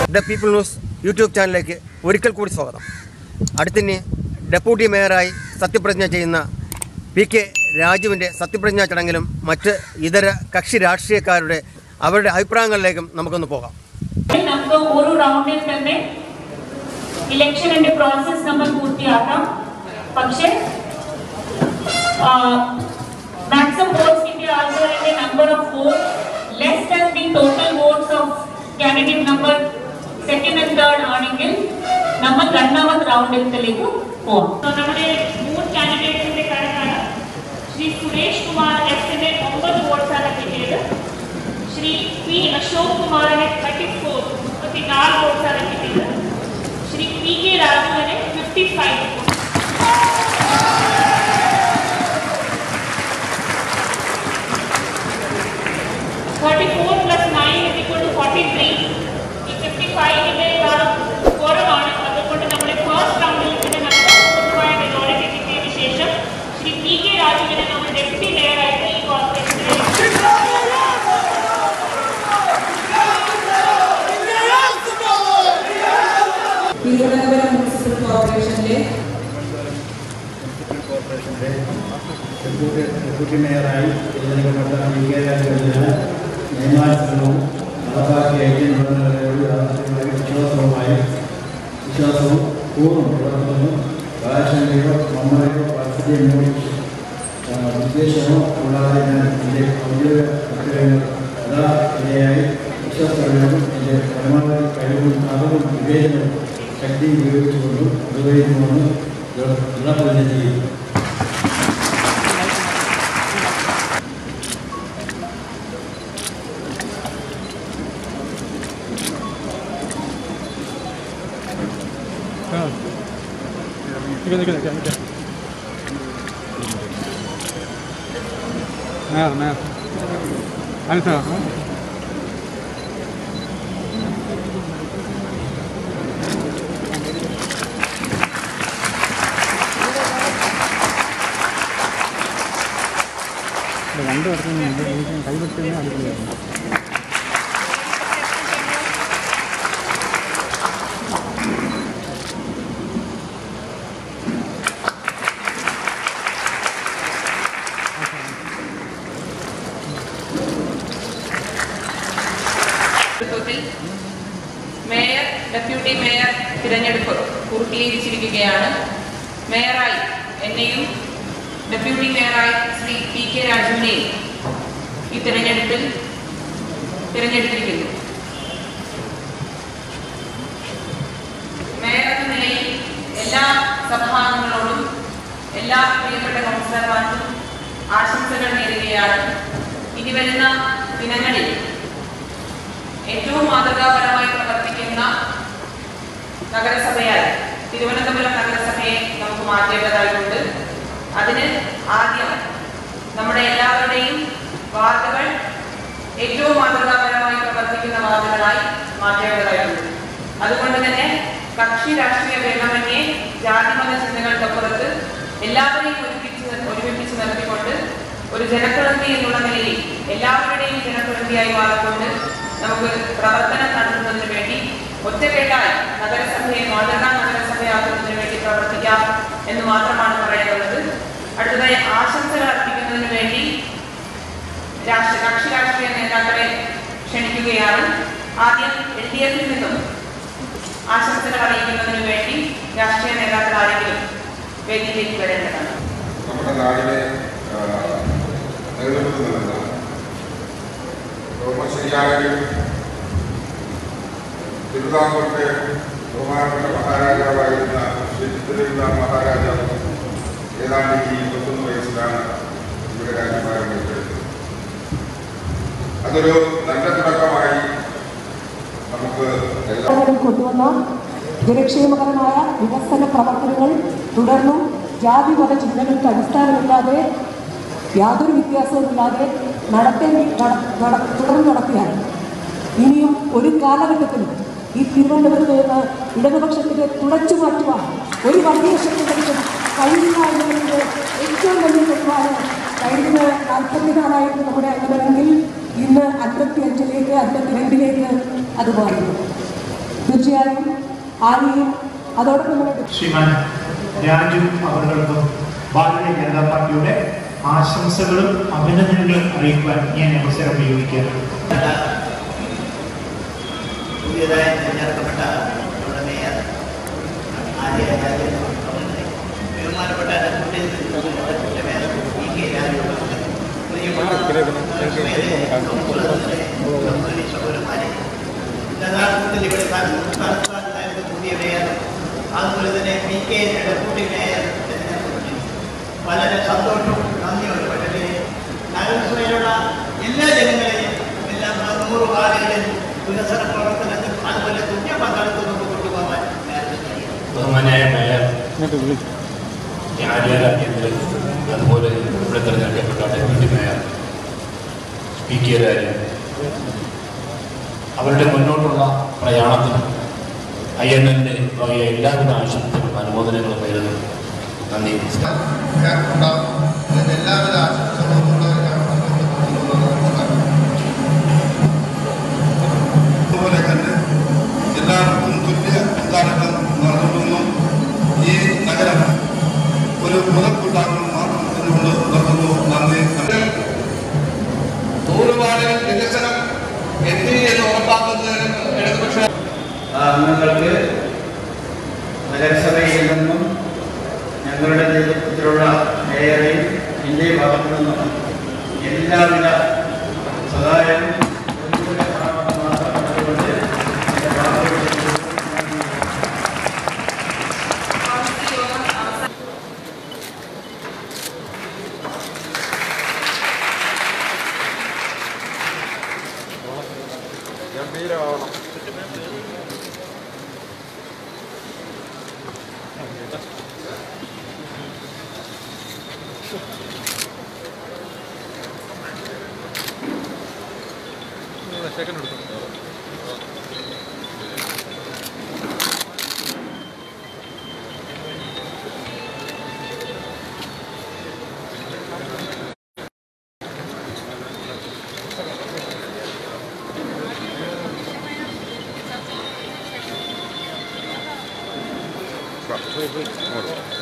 The people news YouTube ചാനലിലേക്ക് ഒരിക്കൽ കൂടി സ്വാഗതം അടുത്തിനി ഡെപ്യൂട്ടി മേയറായി സത്യപ്രതിജ്ഞ ചെയ്യുന്ന പി കെ രാജുവിൻ്റെ സത്യപ്രതിജ്ഞാ ചടങ്ങിലും മറ്റ് ഇതര കക്ഷി രാഷ്ട്രീയക്കാരുടെ അവരുടെ അഭിപ്രായങ്ങളിലേക്കും നമുക്കൊന്ന് പോകാം നമുക്ക് ഒരു റൗണ്ടിൽ തന്നെ ഇലക്ഷനിന്റെ പ്രോസസ് നമ്മൾ പൂർത്തിയാക്കാം പക്ഷേ മാക്സിമം വോട്ട്സ് കിട്ടിയ ആൾക്കാരുടെ number of vote less than the total votes of candidate number second and third ആണെങ്കിൽ നമ്മൾ രണ്ടാമത്തെ റൗണ്ടിലേക്ക് പോവാം So, നമ്മുടെ മൂന്ന് കാൻഡിഡേറ്റ്സിന്റെ കണക്കാണ് ശ്രീ സുരേഷ് കുമാർ എസിന് ഒമ്പത് വോട്ട്സ് ആണ് കിട്ടിയത് ശ്രീ പി അശോക് കുമാറിന് തേർട്ടി ഫോർ മുപ്പത്തിനാല് വോട്ട്സാണ് കിട്ടിയത് ശ്രീ പി കെ രാഘവന് fifty five forty four plus nine equal to forty three ഈ ഫിഫ്റ്റി ഫൈവിനേക്കാളും കുറവാണ് അതുകൊണ്ട് നമ്മുടെ ഫസ്റ്റ് റൗണ്ടിൽ തന്നെ നമുക്ക് പൊതുവായ മെജോറിറ്റി കിട്ടിയതിന് ശേഷം ശ്രീ പി കെ രാജുവിനെ നമ്മൾ ഡെപ്യൂട്ടി മേയറായിട്ട് ഈ കോർപ്പറേഷനിൽ തിരുവനന്തപുരം മുനിസിപ്പൽ കോർപ്പറേഷനിലെ കോർപ്പറേഷന്റെ ഡെപ്യൂട്ടി ഡെപ്യൂട്ടി മേയറായി തിരഞ്ഞെടുക്കപ്പെട്ട വി കെ രാജുവിന് നിയമാനുസരണവും നടപ്പാക്കിയ ഐക്യം ഗവൺമെന്റുകളോട് യാഥാർത്ഥ്യമായി വിശ്വാസവുമായി വിശ്വാസവും പൂർണ്ണം പുലർത്തുന്നു ഭാഷയോ മമ്മയോ വാത്സല്യമോ ഉദ്ദേശമോ കൂടാതെ ഞാൻ എൻ്റെ ഔദ്യോഗിക കർത്തവ്യങ്ങൾ യഥാ വിധേയായി വിശ്വാസപ്രകടനവും എൻ്റെ പരമാവധി കഴിവും അറിവും വിവേചനവും ശക്തിയും ഉപയോഗിച്ചുകൊണ്ടും നിർവഹിക്കുമെന്ന് ദൃഢപ്രതിജ്ഞ ചെയ്യുന്നു നിൽക്കുക നിൽക്കുക നിൽക്കുക നിൽക്കുക മേയർ മേയർ അനുസ രണ്ട് പേർക്കും കൈവിട്ടുന്ന അടുക്കളയായിരുന്നു നേതൃത്വത്തിൽ മേയർ ഡെപ്യൂട്ടി മേയർ തിരഞ്ഞെടുപ്പ് പൂർത്തീകരിച്ചിരിക്കുകയാണ് മേയറായി എന്നെയും ഡെപ്യൂട്ടി മേയറായി ശ്രീ പി കെ രാജുവിനെയും ഈ തിരഞ്ഞെടുപ്പിൽ തിരഞ്ഞെടുത്തിരിക്കുന്നു മേയർ എന്ന നിലയിൽ എല്ലാ സഭാംഗങ്ങളോടും എല്ലാ പ്രിയപ്പെട്ട കൗൺസിലർമാർക്കും ആശംസകൾ നേരുകയാണ് ഇനി വരുന്ന ദിനങ്ങളിൽ ഏറ്റവും മാതൃകാപരമായി പ്രവർത്തിക്കുന്ന നഗരസഭയായി തിരുവനന്തപുരം നഗരസഭയെ നമുക്ക് മാറ്റേണ്ടതായിട്ടുണ്ട് അതിന് ആദ്യം നമ്മുടെ എല്ലാവരുടെയും വാർഡുകൾ ഏറ്റവും മാതൃകാപരമായി പ്രവർത്തിക്കുന്ന വാർഡുകളായി മാറ്റേണ്ടതായിട്ടുണ്ട് അതുകൊണ്ട് തന്നെ കക്ഷി രാഷ്ട്രീയ ഭേദമന്യേ ജാതിമത ചിന്തകൾക്കപ്പുറത്ത് എല്ലാവരെയും ഒരുമിച്ച് ഒരുമിപ്പിച്ച് നിർത്തിക്കൊണ്ട് ഒരു ജനപ്രതിനിധി എന്നുള്ള നിലയിൽ എല്ലാവരുടെയും ജനപ്രതിനിധിയായി മാറിക്കൊണ്ട് നമുക്ക് പ്രവർത്തനം നടത്തുന്നതിന് വേണ്ടി ഒറ്റക്കെട്ടായി നഗരസഭയെ മാതൃകാ നഗരസഭയാക്കുന്നതിന് വേണ്ടി പ്രവർത്തിക്കാം എന്ന് മാത്രമാണ് പറയാനുള്ളത് അടുത്തതായി ആശംസകൾ അർപ്പിക്കുന്നതിന് വേണ്ടി രാഷ്ട്രീയ കക്ഷി രാഷ്ട്രീയ നേതാക്കളെ ക്ഷണിക്കുകയാണ് ആദ്യം എൽ ഡി എഫിൽ നിന്നും ആശംസകൾ അറിയിക്കുന്നതിന് വേണ്ടി രാഷ്ട്രീയ നേതാക്കൾ ആരെങ്കിലും വേദിയിലേക്ക് വരേണ്ടതാണ് നമ്മുടെ നാടിനെ ആ, നേതൃത്വം നൽകുന്ന ഓർമ്മ ശരിയാണെങ്കിൽ തിരുവിതാംകൂറിന്റെ ബഹുമാനപ്പെട്ട മഹാരാജാവായിരുന്ന ശ്രീ ചിത്രവിതാം മഹാരാജാവ് ഏതാണ്ട് ഈ ഇരുപത്തൊന്ന് വയസ്സിലാണ് ഇവിടെ രാജ്യഭാരം ഏറ്റെടുത്തത് അതൊരു നല്ല തുടക്കമായി നമുക്ക് എല്ലാ സർക്കാരുകൾ കൊണ്ടുവന്ന ജനക്ഷേമകരമായ വികസന പ്രവർത്തനങ്ങൾ തുടർന്നും ജാതി മത ചിന്തകൾക്ക് അടിസ്ഥാനമില്ലാതെ യാതൊരു വ്യത്യാസവുമില്ലാതെ നടത്തേണ്ടി നട- നട- തുടർന്ന് നടത്തിയാണ് ഇനിയും ഒരു കാലഘട്ടത്തിലും ഈ തിരുവനന്തപുരത്ത് നിന്ന് ഇടതുപക്ഷത്തിനെ തുടച്ചു മാറ്റുവാൻ ഒരു വർഗീയ ശക്തികൾക്കും കഴിയില്ല എന്നതിൻ്റെ ഏറ്റവും വലിയ തെളിവാണ് കഴിഞ്ഞ നാൽപ്പത്തിനാലായിരം നമ്മുടെ അംഗമെങ്കിൽ ഇന്ന് അൻപത്തി അഞ്ചിലേക്ക് അൻപത്തിരണ്ടിലേക്ക് അത് മാറുന്നു തീർച്ചയായും ആരെയും അതോടൊപ്പം തന്നെ ശ്രീമാൻ രാജു അവർക്കും ഭാരതീയ ജനതാ പാർട്ടിയുടെ ആശംസകളും അഭിനന്ദനങ്ങളും അറിയിക്കുവാൻ ഞാൻ അവസരം ഉപയോഗിക്കുകയാണ് പുതിയതായി തിരഞ്ഞെടുക്കപ്പെട്ട നമ്മുടെ മേയർ ആര്യ രാജൻ അവരുടെ ബഹുമാനപ്പെട്ട deputy deputy mayor E K Raju അവരുടെ പ്രിയപ്പെട്ട സഹോദരന്മാരെ യഥാർത്ഥത്തിൽ ഇവിടെ നടത്താനുണ്ടായിരുന്ന പുതിയ മേയർ അതുപോലെ തന്നെ പി കെ ഡെപ്യൂട്ടി മേയർ തിരഞ്ഞെടുക്കപ്പെട്ടിരിക്കുന്നു വളരെ സന്തോഷവും നന്ദിയുണ്ട് പക്ഷേ നഗരസഭയിലുള്ള എല്ലാ ജനങ്ങളെയും എല്ലാ നൂറ് വാർഡുകളിൽ വികസന പ്രവർത്തനത്തിൽ അതുപോലെ തുല്യ പങ്കാളിത്തം കൊണ്ടുപോകാൻ ബഹുമാനായ മേയർ ആര്യ രാജേന്ദ്രൻ അതുപോലെ ഇവിടെ തിരഞ്ഞെടുക്കപ്പെട്ട deputy mayor P K Rajan അവരുടെ മുന്നോട്ടുള്ള പ്രയാണത്തിന് ഐ എൻ എല്ലിൻ്റെ വകയ എല്ലാവിധ ആശംസകളും അനുമോദനങ്ങളും നേരുന്നു നന്ദി നമസ്കാരം അതിന്റെ എല്ലാവിധ ആശംസകളും അതുപോലെ തന്നെ എല്ലാവർക്കും തുല്യ ഉദ്ഘാടനം നടത്തുന്നു ഈ നഗരം ഒരു മുതൽക്കൂട്ടാക്കണം മാത്രം എന്നുകൊണ്ട് നിർത്തുന്നു നന്ദി നൂറുപാട് വികസനം എത്തി എന്ന് ഉറപ്പാക്കുന്നതിന് ഇടതുപക്ഷ അംഗങ്ങൾക്ക് നഗരസഭയിൽ നിന്നും ഞങ്ങളുടെ നേതൃത്വത്തിലുള്ള മേയറെയും എൻ്റെ ഭാഗത്തു നിന്നും എല്ലാവിധ സഹായവും ഒരുപോലെ കാണണമെന്ന് മാത്രം പറഞ്ഞുകൊണ്ട് എൻ്റെ വാക്കുകൾ Right.